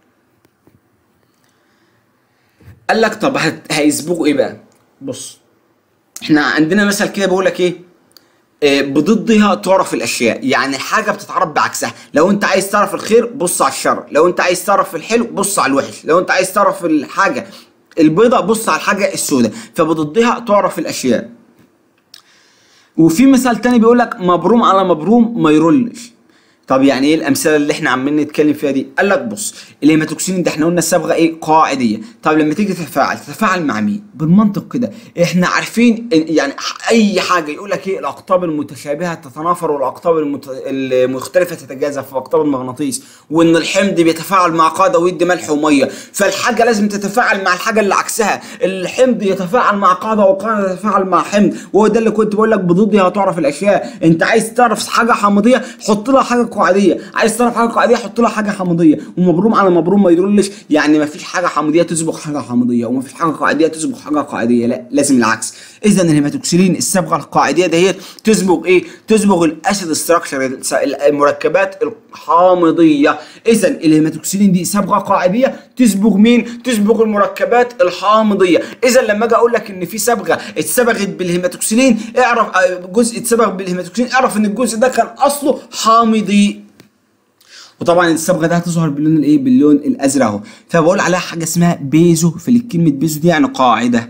قال لك طب هت- هيصبغوا ايه بقى بص احنا عندنا مثل كده بيقول لك ايه آه، بضدها تعرف الاشياء يعني حاجه بتتعرف بعكسها لو انت عايز تعرف الخير بص على الشر لو انت عايز تعرف الحلو بص على الوحش لو انت عايز تعرف الحاجه البيضة بص على الحاجه السوداء فبضدها تعرف الاشياء وفي مثال تاني بيقول لك مبروم على مبروم ما يرولش طب يعني ايه الامثله اللي احنا عمالين نتكلم فيها دي قال لك بص الهيماتوكسين ده احنا قلنا الصبغه ايه قاعديه طب لما تيجي تتفاعل تتفاعل مع مين بالمنطق كده احنا عارفين إن- يعني ح- اي حاجه يقول لك ايه الاقطاب المتشابهه تتنافر والاقطاب المت... المختلفه تتجاذب في اقطاب المغناطيس وان الحمض بيتفاعل مع قاعده ويدي ملح وميه فالحاجه لازم تتفاعل مع الحاجه اللي عكسها الحمض يتفاعل مع قاعده وقاعده تتفاعل مع حمض وهو ده اللي كنت بقول لك بضدها هتعرف الاشياء انت عايز تعرف حاجه حامضيه حط لها حاجه قاعديه عايز تعرف حاجه قاعديه حط لها حاجه حامضيه ومبروم على مبروم ما يدلش يعني ما فيش حاجه حامضيه تسبق حاجه حامضيه وما فيش حاجه قاعديه تسبق حاجه قاعديه لا لازم العكس اذا الهيماتوكسيلين الصبغه القاعديه دهيت تصبغ ايه تصبغ الاسيد ستراكشر المركبات الحامضيه اذا الهيماتوكسيلين دي صبغه قاعديه تصبغ مين تصبغ المركبات الحامضيه اذا لما اجي اقول لك ان في صبغه اتصبغت بالهيماتوكسيلين اعرف جزء اتصبغ بالهيماتوكسيلين اعرف ان الجزء ده كان اصله حامضي وطبعا الصبغه دي هتظهر باللون الايه باللون الازرق اهو فبقول عليها حاجه اسمها بيزو في كلمه بيزو دي يعني قاعده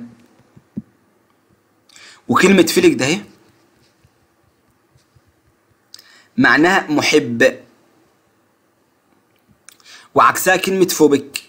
وكلمه فيلك ده اهي معناها محب وعكسها كلمه فوبك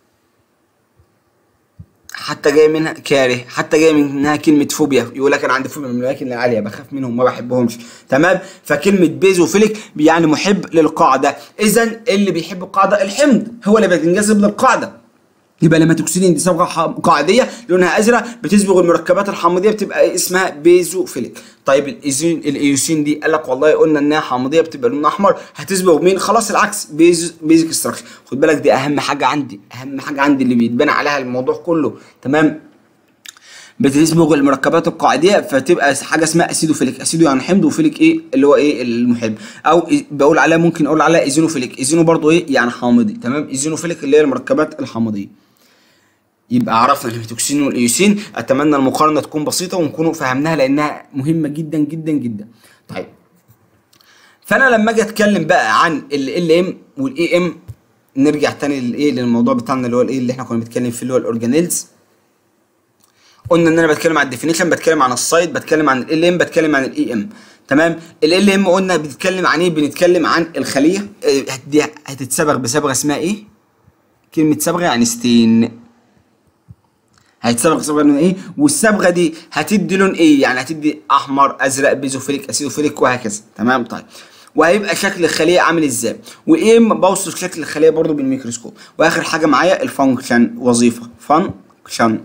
حتى جاي منها كاره حتى جاي منها كلمه فوبيا يقول لك انا عندي فوبيا من الاماكن العاليه بخاف منهم ما بحبهمش تمام فكلمه بيزوفيليك يعني محب للقاعده اذا اللي بيحب القاعده الحمض هو اللي بينجذب للقاعده يبقى لما توكسيلين دي صبغه قاعديه لونها ازرق بتصبغ المركبات الحامضيه بتبقى اسمها بيزوفيليك طيب الايزين الايوسين دي قال لك والله قلنا انها حامضيه بتبقى لونها احمر هتصبغ مين خلاص العكس بيز بيزك ستراكشر خد بالك دي اهم حاجه عندي اهم حاجه عندي اللي بيتبنى عليها الموضوع كله تمام بتصبغ المركبات القاعديه فتبقى حاجه اسمها اسيدوفيليك اسيدو يعني حمض وفيليك ايه اللي هو ايه المحب او بقول عليها ممكن اقول عليها ايزينوفيليك ايزينو برضو ايه يعني حامضي تمام ايزينوفيليك اللي هي المركبات الحامضيه يبقى عرفنا الهيماتوكسين والايوسين اتمنى المقارنه تكون بسيطه ونكونوا فهمناها لانها مهمه جدا جدا جدا طيب فانا لما اجي اتكلم بقى عن ال ام والاي ام نرجع تاني للايه للموضوع بتاعنا اللي هو الايه اللي احنا كنا بنتكلم فيه اللي هو الاورجانيلز قلنا ان انا بتكلم عن الديفينيشن بتكلم عن السايت بتكلم عن ال ام بتكلم عن الاي ام تمام ال ام قلنا بنتكلم عن ايه بنتكلم عن الخليه دي هتتصبغ بصبغه اسمها ايه كلمه صبغه يعني ستين هيتصبغ صبغه لون ايه والصبغه دي هتدي لون ايه يعني هتدي احمر ازرق بيزوفيليك اسيدوفيليك وهكذا تمام طيب وهيبقى شكل الخليه عامل ازاي وايه بوصف شكل الخليه برضو بالميكروسكوب واخر حاجه معايا الفانكشن وظيفه فانكشن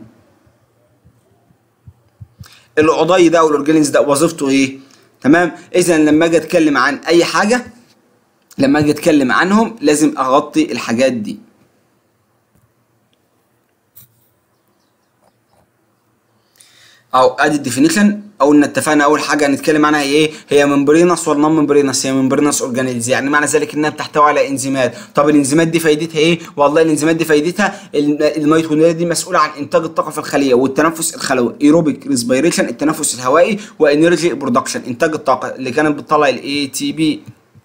العضي ده والاورجانيز ده وظيفته ايه تمام اذا لما اجي اتكلم عن اي حاجه لما اجي اتكلم عنهم لازم اغطي الحاجات دي او ادي الديفينيشن او ان اتفقنا اول حاجه هنتكلم عنها هي ايه هي ممبرينس ولا نون ممبرينس هي ممبرينس اورجانيلز يعني معنى ذلك انها بتحتوي على انزيمات طب الانزيمات دي فايدتها ايه والله الانزيمات دي فايدتها الميتوكوندريا دي مسؤوله عن انتاج الطاقه في الخليه والتنفس الخلوي ايروبيك ريسبيريشن التنفس الهوائي وانرجي برودكشن انتاج الطاقه اللي كانت بتطلع الاي تي بي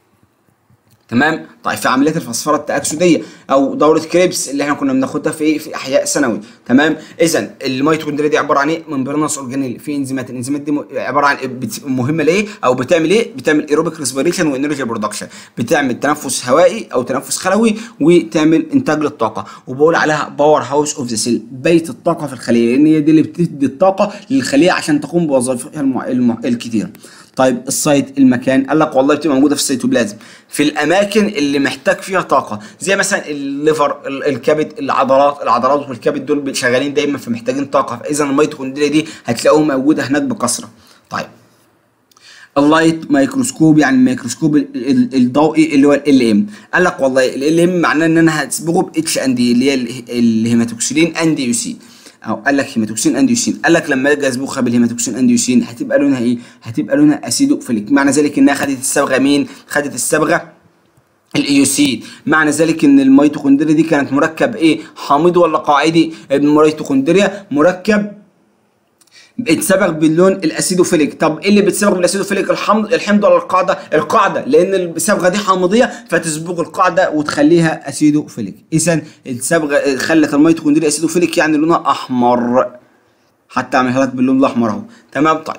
تمام طيب في عمليات الفسفره التاكسديه او دوره كريبس اللي احنا كنا بناخدها في ايه في احياء ثانوي تمام اذا الميتوكوندريا دي عباره عن ايه ممبرنس اورجانيل في انزيمات الانزيمات دي عباره عن مهمه لايه او بتعمل ايه بتعمل ايروبيك ريسبيريشن وانرجي برودكشن بتعمل تنفس هوائي او تنفس خلوي وتعمل انتاج للطاقه وبقول عليها باور هاوس اوف ذا سيل بيت الطاقه في الخليه لان هي دي اللي بتدي الطاقه للخليه عشان تقوم بوظائفها الم... الم... الكتير طيب السايت المكان قال لك والله بتبقى موجوده في السيتوبلازم في الاماكن اللي محتاج فيها طاقه زي مثلا الليفر الكبد العضلات العضلات والكبد دول شغالين دايما فمحتاجين طاقه فاذا الميتوكوندريا دي هتلاقوها موجوده هناك بكثره طيب اللايت مايكروسكوب يعني الميكروسكوب الضوئي اللي هو ال ام قال لك والله ال ام معناه ان انا هتصبغه ب اتش ان دي اللي هي الهيماتوكسيلين اند يوسين او قال لك هيماتوكسين انديوسين قال لك لما اجي اصبغها بالهيماتوكسين انديوسين هتبقى لونها ايه هتبقى لونها اسيدوفيليك معنى ذلك انها خدت الصبغه مين خدت الصبغه الايوسين معنى ذلك ان الميتوكوندريا دي كانت مركب ايه حامض ولا قاعدي الميتوكوندريا مركب اتصبغ باللون الاسيدوفيليك طب ايه اللي بيتصبغ بالاسيدوفيليك الحمض الحمض ولا القاعده القاعده لان الصبغه دي حامضيه فتصبغ القاعده وتخليها اسيدوفيليك اذا الصبغه خلت الميتوكوندريا اسيدوفيليك يعني لونها احمر حتى اعملها لك باللون الاحمر اهو تمام طيب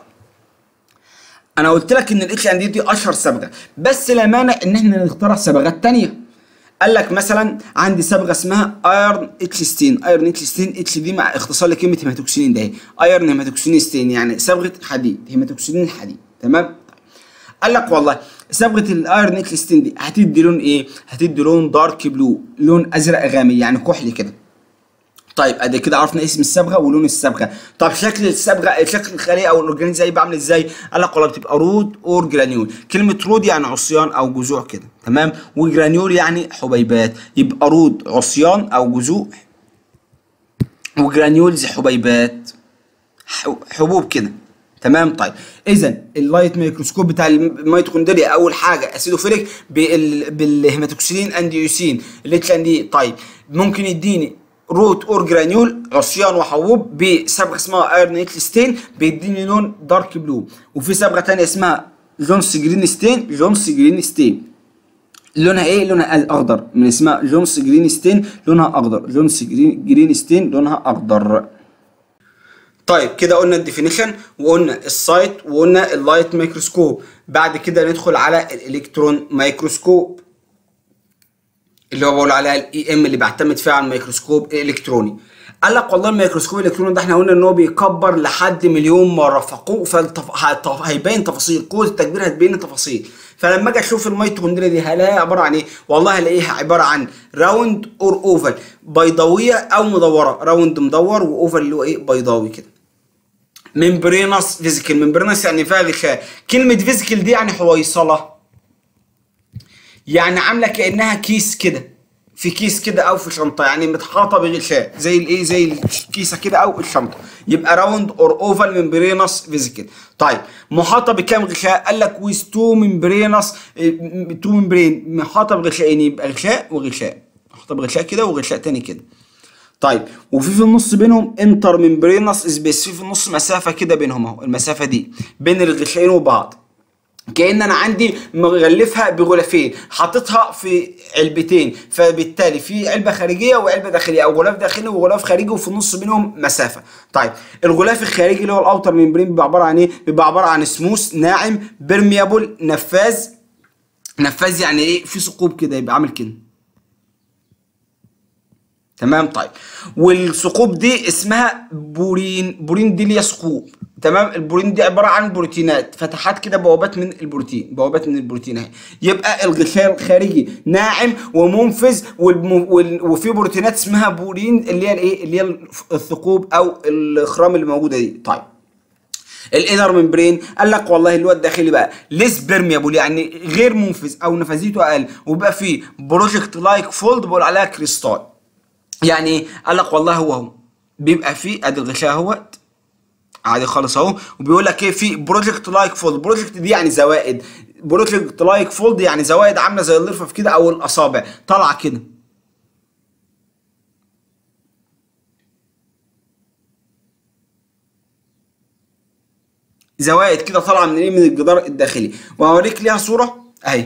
انا قلت لك ان الاتش ان دي دي اشهر صبغه بس لا مانع ان احنا نخترع صبغات ثانيه قال لك مثلا عندي صبغه اسمها ايرن اتش ستين ايرن اتش ستين اتش دي مع اختصار لكلمه هيماتوكسينين ده ايرن هيماتوكسينين ستين يعني صبغه حديد هيماتوكسينين حديد تمام قال لك والله صبغه الايرن اتش ستين دي هتدي لون ايه هتدي لون دارك بلو لون ازرق غامق يعني كحلي كده طيب ادي كده عرفنا اسم الصبغه ولون الصبغه طب شكل الصبغه شكل الخليه او الاورجانيزم هيبقى عامل ازاي قال لك والله بتبقى رود اور جرانيول كلمه رود يعني عصيان او جذوع كده تمام وجرانيول يعني حبيبات يبقى رود عصيان او جذوع وجرانيولز حبيبات ح- حبوب كده تمام طيب اذا اللايت ميكروسكوب بتاع الميتوكوندريا اول حاجه اسيدوفيليك بال... بالهيماتوكسيلين انديوسين الليتلان دي طيب ممكن يديني روت اور جرانيول عصيان وحبوب بصبغه اسمها ايرون نيتلستين بيديني لون دارك بلو وفي صبغه تانية اسمها جونس جرين ستين جونس جرين ستين لونها ايه لونها اخضر من اسمها جونس جرين ستين لونها اخضر جونس جرين جرين ستين لونها اخضر طيب كده قلنا الديفينيشن وقلنا السايت وقلنا اللايت ميكروسكوب بعد كده ندخل على الالكترون ميكروسكوب اللي هو بقول عليها الاي ام اللي بعتمد فيها على الميكروسكوب الالكتروني قال لك والله الميكروسكوب الالكتروني ده احنا قلنا ان هو بيكبر لحد مليون مره فقوه فالتف... هت- هيبين تفاصيل قوه التكبير هتبين تفاصيل فلما اجي اشوف الميتوكوندريا دي هلاقيها عباره عن ايه؟ والله هلاقيها عباره عن راوند اور اوفال بيضاويه او مدوره راوند مدور واوفال اللي هو ايه بيضاوي كده ممبرينس فيزيكال ممبرينس يعني فيها غشاء كلمه فيزيكال دي يعني حويصله يعني عامله كانها كيس كده في كيس كده او في شنطه يعني متحاطه بغشاء زي الايه زي الكيسه كده او الشنطه يبقى راوند اور اوفال ممبرينس فيزيكال طيب محاطه بكام غشاء قال لك ويز تو ممبرينس تو ممبرين محاطه بغشاءين يبقى غشاء وغشاء محاطه بغشاء كده وغشاء تاني كده طيب وفي في النص بينهم انتر ممبرينس سبيس في في النص مسافه كده بينهم اهو المسافه دي بين الغشاءين وبعض كأن انا عندي مغلفها بغلافين حاططها في علبتين فبالتالي في علبه خارجيه وعلبه داخليه او غلاف داخلي وغلاف خارجي وفي النص بينهم مسافه طيب الغلاف الخارجي اللي هو الاوتر ممبرين بيبقى عباره عن ايه بيبقى عباره عن سموث ناعم بيرميابل نفاذ نفاذ يعني ايه في ثقوب كده يبقى عامل كده تمام طيب والثقوب دي اسمها بورين بورين دي اللي هي ثقوب تمام البورين دي عباره عن بروتينات فتحات كده بوابات من البروتين بوابات من البروتين اهي يبقى الغشاء الخارجي ناعم ومنفذ والم... وال... وفي بروتينات اسمها بورين اللي هي الايه اللي هي الثقوب او الاخرام اللي موجوده دي طيب الانر ممبرين قال لك والله اللي هو الداخلي بقى ليس بيرميابل يعني غير منفذ او نفاذيته اقل وبقى فيه بروجكت لايك فولد بقول عليها كريستال يعني ايه؟ قال لك والله هو هو بيبقى فيه ادي الغشاء اهوت عادي خالص اهو وبيقول لك ايه في بروجكت لايك فولد بروجكت دي يعني زوائد بروجكت لايك فولد يعني زوائد عامله زي اللرفه كده او الاصابع طالعه كده زوائد كده طالعه من ايه من الجدار الداخلي وهوريك ليها صوره اهي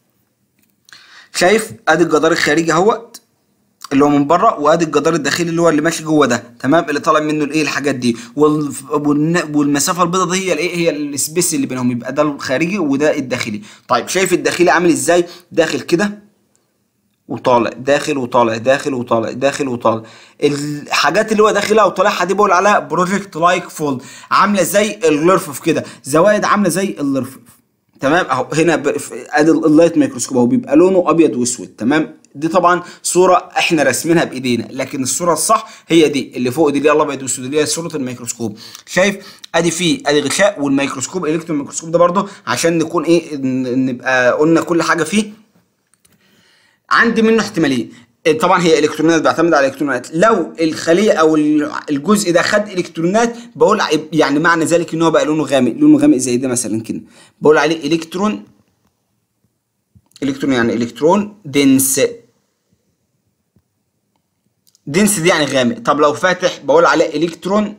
شايف ادي الجدار الخارجي اهوت اللي هو من بره وادي الجدار الداخلي اللي هو اللي ماشي جوه ده تمام اللي طالع منه الايه الحاجات دي وال... والن- والمسافه البيضاء دي هي الايه هي السبيس اللي بينهم يبقى ده الخارجي وده الداخلي طيب شايف الداخلي عامل ازاي داخل كده وطالع داخل وطالع داخل وطالع داخل وطالع الحاجات اللي هو داخلها وطالعها دي بقول عليها بروجكت لايك فولد عامله زي الغرفف كده زوائد عامله زي الغرفف تمام اهو هنا ب- في- ادي ال- اللايت ميكروسكوب اهو بيبقى لونه ابيض واسود تمام دي طبعا صوره احنا راسمينها بايدينا لكن الصوره الصح هي دي اللي فوق دي اللي هي الابيض والاسود اللي هي صوره الميكروسكوب شايف ادي فيه ادي غشاء والميكروسكوب الالكترون ميكروسكوب ده برضه عشان نكون ايه ن- نبقى قلنا كل حاجه فيه عندي منه احتمالين طبعا هي الكترونات بعتمد على الالكترونات لو الخليه او الجزء ده خد الكترونات بقول ع- يعني معنى ذلك ان هو بقى لونه غامق لونه غامق زي ده مثلا كده بقول عليه الكترون الكترون يعني الكترون دنس دنس دي يعني غامق طب لو فاتح بقول عليه الكترون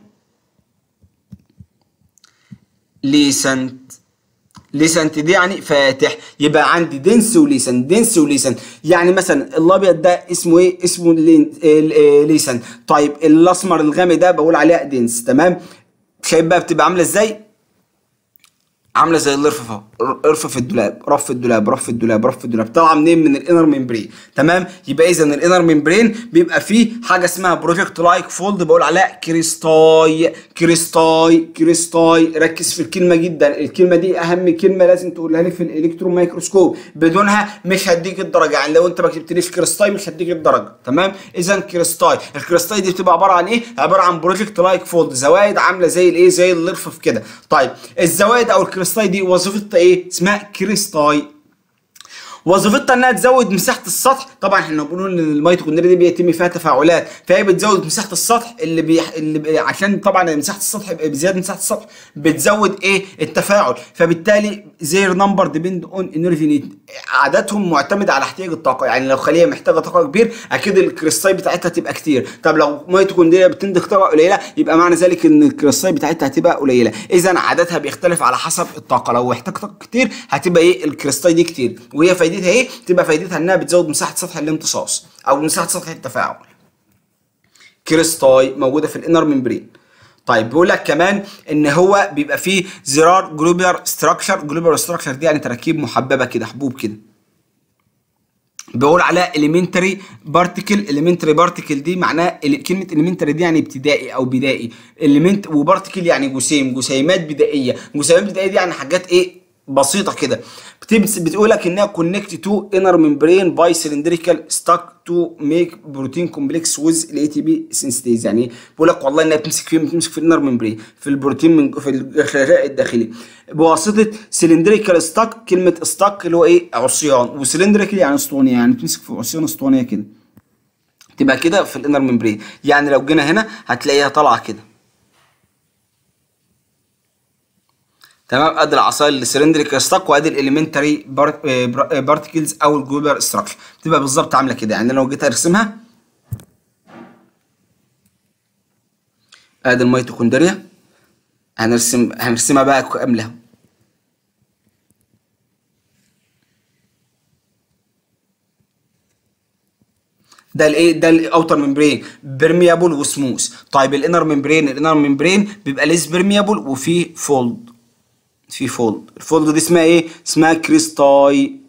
ليسنت ليسنت دي يعني فاتح يبقى عندي دنس وليسن دنس وليسن يعني مثلا الابيض ده اسمه ايه اسمه لين- ال- آه، ليسن طيب الاسمر الغامق ده بقول عليها دنس تمام شايف بقى بتبقى عامله ازاي عامله زي الرفف اهو رفف الدولاب رف الدولاب رف الدولاب رف الدولاب طالعه منين من الانر ممبرين تمام يبقى اذا الانر ممبرين بيبقى فيه حاجه اسمها بروجكت لايك فولد بقول عليها كريستاي كريستاي كريستاي ركز في الكلمه جدا الكلمه دي اهم كلمه لازم تقولها لي في الالكترون مايكروسكوب بدونها مش هديك الدرجه يعني لو انت ما كتبتليش كريستاي مش هديك الدرجه تمام اذا كريستاي الكريستاي دي بتبقى عباره عن ايه عباره عن بروجكت لايك فولد زوائد عامله زي الايه زي الرفف كده طيب الزوائد او الكريستاي دي وظيفتها ايه اسمها كريستاي وظيفتها انها تزود مساحه السطح طبعا احنا بنقول ان الميتوكوندريا دي بيتم فيها تفاعلات فهي بتزود مساحه السطح اللي, بيح... اللي بي... عشان طبعا مساحه السطح بزياده مساحه السطح بتزود ايه التفاعل فبالتالي زير نمبر ديبند اون انرجي نيد عددهم معتمد على احتياج الطاقه يعني لو خليه محتاجه طاقه كبير اكيد الكريستاي بتاعتها تبقى كتير طب لو ميتوكوندريا بتنتج طاقه قليله يبقى معنى ذلك ان الكريستاي بتاعتها هتبقى قليله اذا عددها بيختلف على حسب الطاقه لو احتاج طاقه كتير هتبقى ايه الكريستاي دي كتير وهي فايدتها ايه تبقى فايدتها انها بتزود مساحه سطح الامتصاص او مساحه سطح التفاعل كريستاي موجوده في الانر ممبرين طيب بيقول لك كمان ان هو بيبقى فيه زرار جلوبير ستراكشر جلوبير ستراكشر دي يعني تراكيب محببه كده حبوب كده بقول عليها elementary particle elementary particle دي معناها كلمة elementary دي يعني ابتدائي أو بدائي element وبارتكل يعني جسيم جسيمات بدائية جسيمات بدائية دي يعني حاجات إيه بسيطة كده بتقول لك انها كونكت تو انر ممبرين باي سلندريكال ستاك تو ميك بروتين كومبلكس ويز الاي تي بي سنسيتيز يعني بيقول لك والله انها بتمسك فين بتمسك في الانر ممبرين في البروتين من في الغشاء الداخلي بواسطه سلندريكال ستاك كلمه ستاك اللي هو ايه عصيان وسلندريكال يعني اسطوانيه يعني بتمسك في عصيان اسطوانيه كده تبقى كده في الانر ممبرين يعني لو جينا هنا هتلاقيها طالعه كده تمام ادي العصايه السلندريك ستاك وادي الاليمنتري بارتكلز او الجلوبر ستراكشر بتبقى بالظبط عامله كده يعني لو جيت ارسمها ادي الميتوكوندريا هنرسم هنرسمها بقى كامله ده الايه ده الاوتر ممبرين بيرميابل وسموث طيب الانر ممبرين الانر ممبرين بيبقى ليس بيرميابل وفيه فولد في فولد الفولد دي اسمها ايه اسمها كريستاي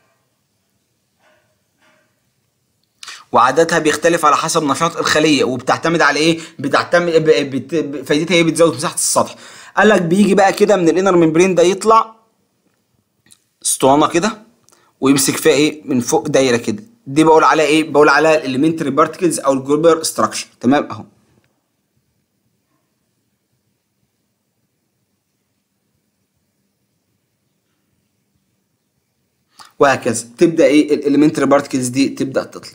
وعددها بيختلف على حسب نشاط الخليه وبتعتمد على ايه بتعتمد بت... فايدتها ايه بتزود مساحه السطح قال لك بيجي بقى كده من الانر ممبرين ده يطلع اسطوانه كده ويمسك فيها ايه من فوق دايره كده دي بقول عليها ايه بقول عليها الاليمنتري بارتكلز او الجلوبر ستراكشر تمام اهو وهكذا تبدا ايه الاليمنتري بارتكلز دي تبدا تطلع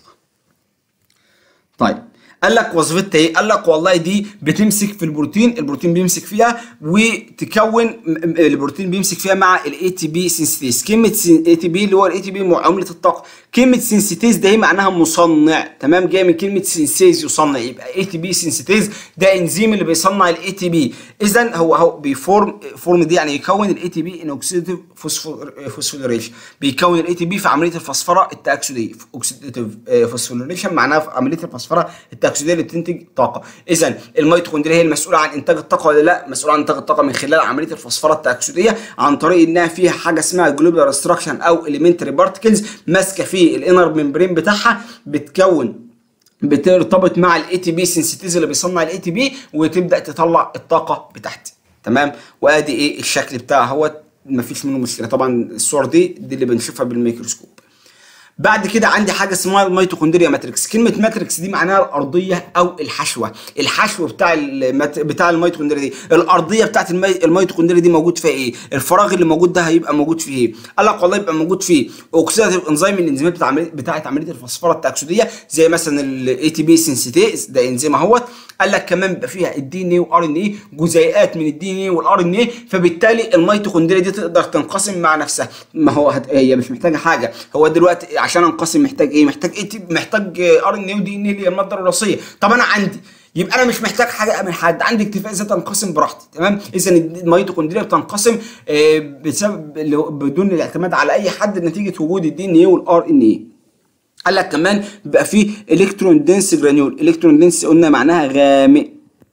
طيب قال لك وظيفتها ايه؟ قال لك والله دي بتمسك في البروتين، البروتين بيمسك فيها وتكون البروتين بيمسك فيها مع الاي تي بي سنسيتيز، كلمه اي تي بي اللي هو الاي تي بي عمله الطاقه، كلمه سنسيتيز ده هي معناها مصنع، تمام؟ جايه من كلمه سنسيز يصنع يبقى اي تي بي سنسيتيز ده انزيم اللي بيصنع الاي تي بي، اذا هو هو بيفورم فورم دي يعني يكون الاي تي بي ان اوكسيديتيف فوسفوريليشن، بيكون الاي تي بي في عمليه الفسفره التاكسديه، اوكسيديتيف فوسفوريليشن معناها في عمليه الفسفره التاكسديه الاكسديه اللي بتنتج طاقه اذا الميتوكوندريا هي المسؤوله عن انتاج الطاقه ولا لا مسؤوله عن انتاج الطاقه من خلال عمليه الفسفره التاكسديه عن طريق انها فيها حاجه اسمها جلوبولار ستراكشن او اليمنتري بارتكلز ماسكه في الانر ممبرين بتاعها بتكون بترتبط مع الاي تي بي سنسيتيز اللي بيصنع الاي تي بي وتبدا تطلع الطاقه بتاعتي تمام وادي ايه الشكل بتاعها هو مفيش منه مشكله طبعا الصور دي دي اللي بنشوفها بالميكروسكوب بعد كده عندي حاجه اسمها الميتوكوندريا ماتريكس كلمه ماتريكس دي معناها الارضيه او الحشوه الحشو بتاع المت... بتاع الميتوكوندريا دي الارضيه بتاعت المي... الميتوكوندريا دي موجود فيها ايه الفراغ اللي موجود ده هيبقى موجود فيه ايه قال لك والله يبقى موجود فيه اوكسيداتيف انزيم الانزيمات بتاع عمليه بتاعه عمليه الفسفره التاكسديه زي مثلا الاي تي بي سنسيتيز ده انزيم اهوت قال لك كمان بيبقى فيها الدي ان اي وار ان اي جزيئات من الدي ان اي والار ان اي فبالتالي الميتوكوندريا دي تقدر تنقسم مع نفسها ما هو هت... هي مش محتاجه حاجه هو دلوقتي عشان انقسم محتاج ايه محتاج ايه محتاج ار ان اي ودي ان اي اللي هي الماده الوراثيه طب انا عندي يبقى انا مش محتاج حاجه من حد عندي اكتفاء ذاتي انقسم براحتي تمام اذا الميتوكوندريا بتنقسم آه بسبب بدون الاعتماد على اي حد نتيجه وجود الدي ان اي والار ان اي قال لك كمان بيبقى فيه الكترون دنس جرانيول الكترون دنس قلنا معناها غامق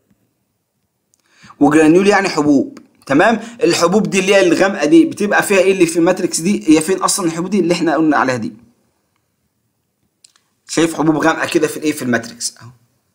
وجرانيول يعني حبوب تمام الحبوب دي اللي هي الغامقه دي بتبقى فيها ايه اللي في الماتريكس دي هي فين اصلا الحبوب دي اللي احنا قلنا عليها دي شايف حبوب غامقه كده في الايه في الماتريكس اهو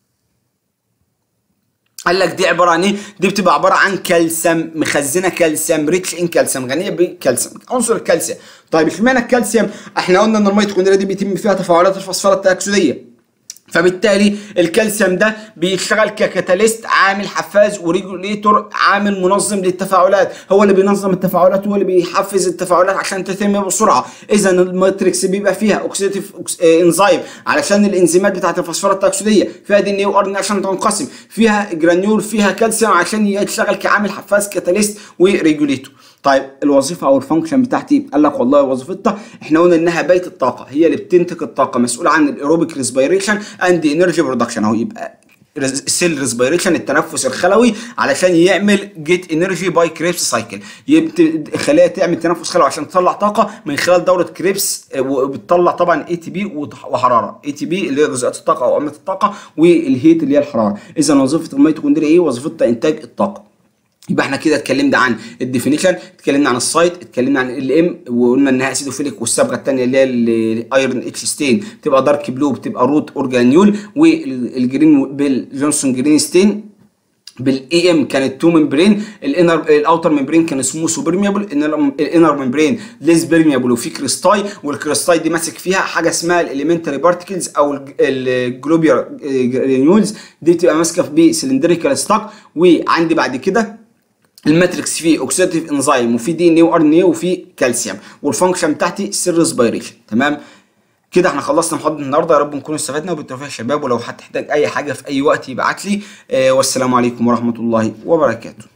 قال لك دي عباره عن ايه؟ دي بتبقى عباره عن كالسيوم مخزنه كالسيوم ريتش ان كالسيوم غنيه بكالسيوم عنصر الكالسيوم طيب اشمعنى الكالسيوم؟ احنا قلنا ان الميتوكوندريا دي بيتم فيها تفاعلات الفسفره التاكسديه فبالتالي الكالسيوم ده بيشتغل ككاتاليست عامل حفاز وريجوليتور عامل منظم للتفاعلات هو اللي بينظم التفاعلات هو اللي بيحفز التفاعلات عشان تتم بسرعه اذا الماتريكس بيبقى فيها اوكسيديف انزيم علشان الانزيمات بتاعه الفوسفورات التاكسيديه فيها دي ان اي وار عشان تنقسم فيها جرانيول فيها كالسيوم عشان يشتغل كعامل حفاز كاتاليست وريجوليتور طيب الوظيفه او الفانكشن بتاعتي قال لك والله وظيفتها احنا قلنا انها بيت الطاقه هي اللي بتنتج الطاقه مسؤول عن الايروبيك ريسبيريشن اند انرجي برودكشن اهو يبقى السيل ريسبيريشن التنفس الخلوي علشان يعمل جيت انرجي باي كريبس سايكل خلايا تعمل تنفس خلوي عشان تطلع طاقه من خلال دوره كريبس وبتطلع طبعا اي تي بي وحراره اي تي بي اللي هي جزيئات الطاقه او املاح الطاقه والهيت اللي هي الحراره اذا وظيفه الميتوكوندريا ايه وظيفتها انتاج الطاقه يبقى احنا كده اتكلمنا عن الديفينيشن اتكلمنا عن السايت اتكلمنا عن ال ام وقلنا انها اسيدوفيليك والصبغه الثانيه اللي هي الايرون اتش ستين بتبقى دارك بلو بتبقى روت اورجانيول والجرين بالجونسون جرين ستين بالاي ام كانت تو ممبرين الانر الاوتر ممبرين كان سموث وبرميبل الانر ممبرين ليس برميبل وفي كريستاي والكريستاي دي ماسك فيها حاجه اسمها الاليمنتري بارتكلز او الجلوبير جرانيولز دي بتبقى ماسكه في سلندريكال ستاك وعندي بعد كده الماتريكس فيه اوكسيديف انزيم وفي دي ان اي وار ان اي وفي كالسيوم والفانكشن بتاعتي سيل ريسبيريشن تمام كده احنا خلصنا محاضره النهارده يا رب نكون استفدنا وبالتوفيق يا شباب ولو هتحتاج اي حاجه في اي وقت يبعت لي آه والسلام عليكم ورحمه الله وبركاته